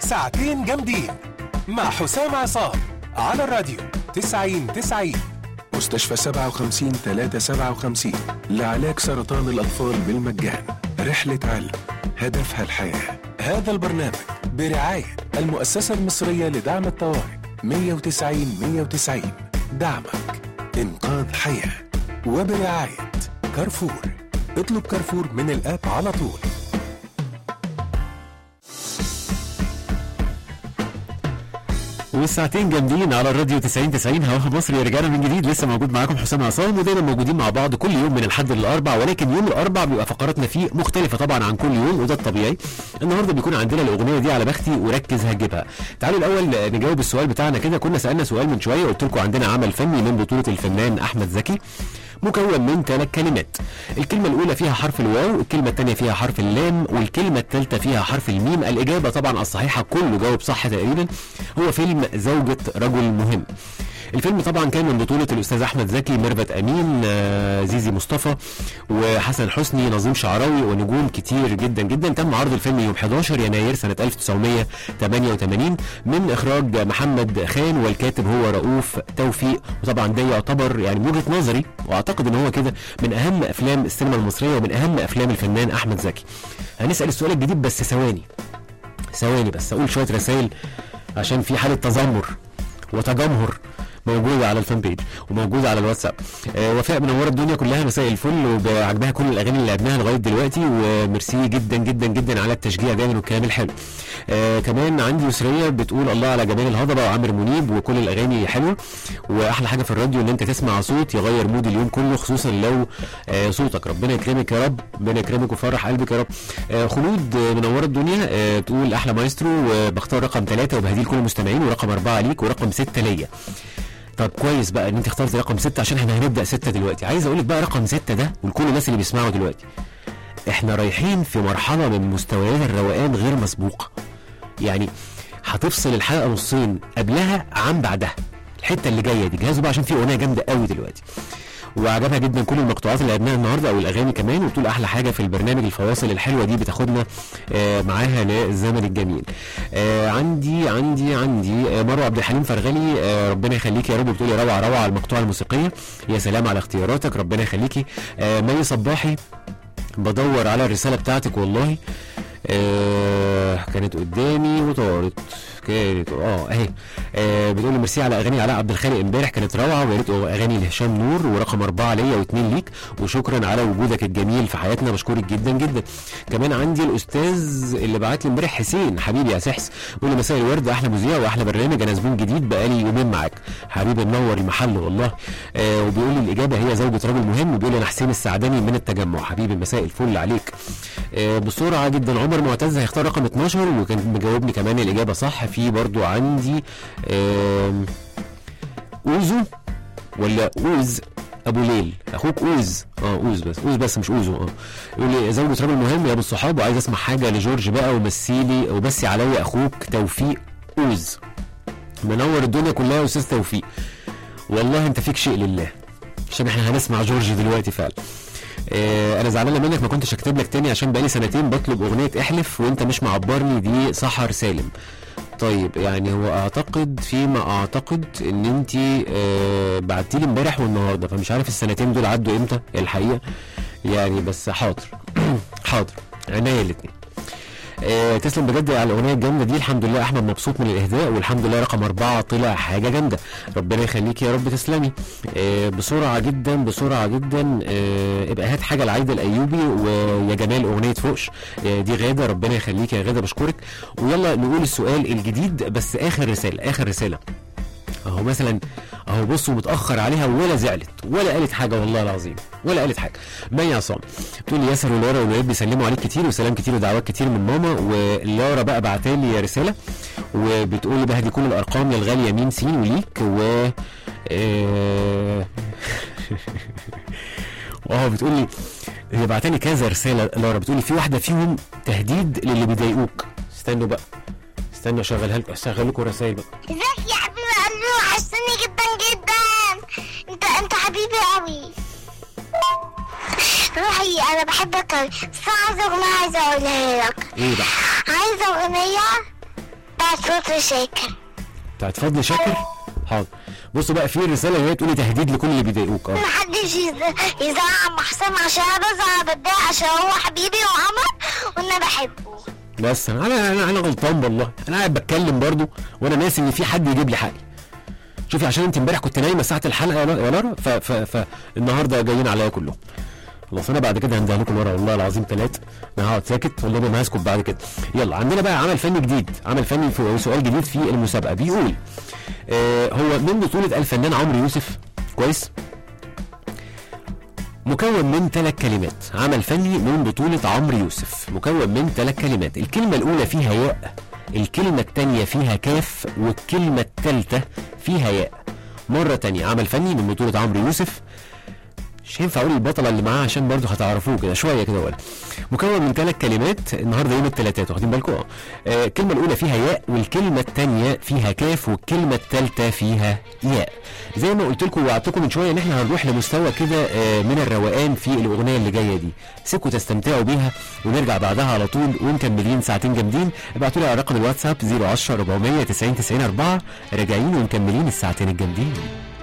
ساعتين جامدين مع حسام عصام على الراديو 90 90 مستشفى 57 357 لعلاج سرطان الأطفال بالمجان رحلة علم هدفها الحياة هذا البرنامج برعاية المؤسسة المصرية لدعم الطوارئ 190 190 دعمك إنقاذ حياة وبرعاية كارفور اطلب كارفور من الآب على طول والساعتين جامدين على الراديو 90 90 هواها مصر يا رجاله من جديد لسه موجود معاكم حسام عصام ودايما موجودين مع بعض كل يوم من الحد للاربع ولكن يوم الاربع بيبقى فقراتنا فيه مختلفه طبعا عن كل يوم وده الطبيعي النهارده بيكون عندنا الاغنيه دي على بختي وركز هتجيبها تعالوا الاول نجاوب السؤال بتاعنا كده كنا سالنا سؤال من شويه قلت لكم عندنا عمل فني من بطوله الفنان احمد زكي مكون من ثلاث كلمات الكلمة الأولى فيها حرف الواو الكلمة الثانية فيها حرف اللام والكلمة الثالثة فيها حرف الميم الإجابة طبعا الصحيحة كله جاوب صح تقريبا هو فيلم زوجة رجل مهم الفيلم طبعا كان من بطولة الأستاذ أحمد زكي ميرفت أمين آه، زيزي مصطفى وحسن حسني نظيم شعراوي ونجوم كتير جدا جدا تم عرض الفيلم يوم 11 يناير سنة 1988 من إخراج محمد خان والكاتب هو رؤوف توفيق وطبعا ده يعتبر يعني من وجهة نظري وأعتقد إن هو كده من أهم أفلام السينما المصرية ومن أهم أفلام الفنان أحمد زكي هنسأل السؤال الجديد بس ثواني ثواني بس أقول شوية رسائل عشان في حالة تذمر وتجمهر موجودة على الفان بيج وموجودة على الواتساب آه وفاء منورة الدنيا كلها مساء الفل وعجبها كل الأغاني اللي لعبناها لغاية دلوقتي وميرسي جدا جدا جدا على التشجيع دايما والكلام الحلو آه كمان عندي يسرية بتقول الله على جمال الهضبة وعامر منيب وكل الأغاني حلوة وأحلى حاجة في الراديو إن أنت تسمع صوت يغير مود اليوم كله خصوصا لو آه صوتك ربنا يكرمك يا رب ربنا يكرمك ويفرح قلبك يا رب آه خلود آه، منورة الدنيا آه بتقول أحلى مايسترو وبختار رقم ثلاثة وبهديه لكل المستمعين ورقم أربعة ليك ورقم ستة ليا طب كويس بقى ان انت اخترت رقم ستة عشان احنا هنبدا ستة دلوقتي عايز اقول لك بقى رقم ستة ده ولكل الناس اللي بيسمعوا دلوقتي احنا رايحين في مرحله من مستويات الروقان غير مسبوقه يعني هتفصل الحلقه نصين قبلها عن بعدها الحته اللي جايه دي جهزوا بقى عشان في اغنيه جامده قوي دلوقتي وعجبها جدا كل المقطوعات اللي لعبناها النهارده او الاغاني كمان وبتقول احلى حاجه في البرنامج الفواصل الحلوه دي بتاخدنا آه معاها للزمن الجميل آه عندي عندي عندي آه مروه عبد الحليم فرغلي آه ربنا يخليكي يا رب بتقولي روعه روعه على المقطوعه الموسيقيه يا سلام على اختياراتك ربنا يخليكي آه مي صباحي بدور على الرساله بتاعتك والله آه كانت قدامي وطارت كانت اه اهي آه بتقول لي ميرسي على اغاني علاء عبد الخالق امبارح كانت روعه ويا ريت اغاني لهشام نور ورقم اربعه ليا واثنين ليك وشكرا على وجودك الجميل في حياتنا بشكرك جدا جدا كمان عندي الاستاذ اللي بعت لي امبارح حسين حبيبي يا سحس بيقول لي مساء الورد احلى مذيع واحلى برنامج انا زبون جديد بقالي يومين معاك حبيبي منور المحل والله آه وبيقول لي الاجابه هي زوجة رجل مهم وبيقول لي انا حسين السعداني من التجمع حبيبي مساء الفل عليك آه بسرعه جدا عمر معتز هيختار رقم 12 وكان مجاوبني كمان الاجابه صح في برضو عندي آم، اوزو ولا اوز ابو ليل اخوك اوز اه اوز بس اوز بس مش اوزو اه يقول لي زوجة راجل مهم يا ابو الصحاب وعايز اسمع حاجه لجورج بقى ومثيلي وبسي عليا اخوك توفيق اوز منور الدنيا كلها يا استاذ توفيق والله انت فيك شيء لله عشان احنا هنسمع جورج دلوقتي فعلا آه انا زعلانه منك ما كنتش اكتب لك تاني عشان بقالي سنتين بطلب اغنيه احلف وانت مش معبرني دي سحر سالم طيب يعني هو اعتقد فيما اعتقد ان انت آه بعتي لي امبارح والنهارده فمش عارف السنتين دول عدوا امتى الحقيقه يعني بس حاضر حاضر عينيا الاثنين آه تسلم بجد على الاغنيه الجامده دي الحمد لله احمد مبسوط من الاهداء والحمد لله رقم اربعه طلع حاجه جامده ربنا يخليك يا رب تسلمي آه بسرعه جدا بسرعه جدا آه ابقى هات حاجه لعايده الايوبي ويا جمال اغنيه فوقش آه دي غاده ربنا يخليك يا غاده بشكرك ويلا نقول السؤال الجديد بس اخر رساله اخر رساله اهو مثلا اهو بصوا متاخر عليها ولا زعلت ولا قالت حاجه والله العظيم ولا قالت حاجه مي عصام تقول لي ياسر ولارا والولاد بيسلموا عليك كتير وسلام كتير ودعوات كتير من ماما ولارا بقى بعتالي رساله وبتقول لي بهدي كل الارقام يا الغاليه مين سين وليك و آه، اه بتقول لي هي بعتالي كذا رساله لارا بتقول لي في واحده فيهم تهديد للي بيضايقوك استنوا بقى استنوا اشغلها لكم اشغل لكم رسائل بقى ازيك يا حبيبي قالوا حسني جدا جدا انت انت حبيبي قوي روحي انا بحبك قوي بس أنا عايزه اغنيه عايزه اقولها لك ايه بقى عايزه اغنيه صوت شاكر بتاعت فضل شاكر حاضر بصوا بقى في رساله اللي هي تقولي تهديد لكل اللي بيضايقوك اه محدش يز- يزعق مع حسام عشان انا بزعق بتضايق عشان هو حبيبي وعمر وانا بحبه بس انا انا انا غلطان والله انا قاعد بتكلم برضو وانا ناسي ان في حد يجيب لي حقي شوفي عشان انت امبارح كنت نايمه ساعه الحلقه يا يا لارا ف- ف- فالنهارده جايين عليا كلهم خلاص انا بعد كده هنديها لكم ورا والله العظيم ثلاثة انا هقعد ساكت والله انا هسكت بعد كده يلا عندنا بقى عمل فني جديد عمل فني في سؤال جديد في المسابقه بيقول آه هو من بطوله الفنان عمرو يوسف كويس مكون من ثلاث كلمات عمل فني من بطولة عمرو يوسف مكون من ثلاث كلمات الكلمة الأولى فيها ياء الكلمة الثانية فيها كاف والكلمة الثالثة فيها ياء مرة تانية عمل فني من بطولة عمرو يوسف مش هينفع اقول البطله اللي معاه عشان برضه هتعرفوه كده شويه كده ولا مكون من ثلاث كلمات النهارده يوم الثلاثاء واخدين بالكم اه آه، الكلمه الاولى فيها ياء والكلمه الثانيه فيها كاف والكلمه الثالثه فيها ياء زي ما قلت لكم ووعدتكم من شويه ان احنا هنروح لمستوى كده آه، من الروقان في الاغنيه اللي جايه دي سيبكم تستمتعوا بيها ونرجع بعدها على طول ومكملين ساعتين جامدين ابعتوا لي على رقم الواتساب 010 490 90 4 راجعين ومكملين الساعتين الجامدين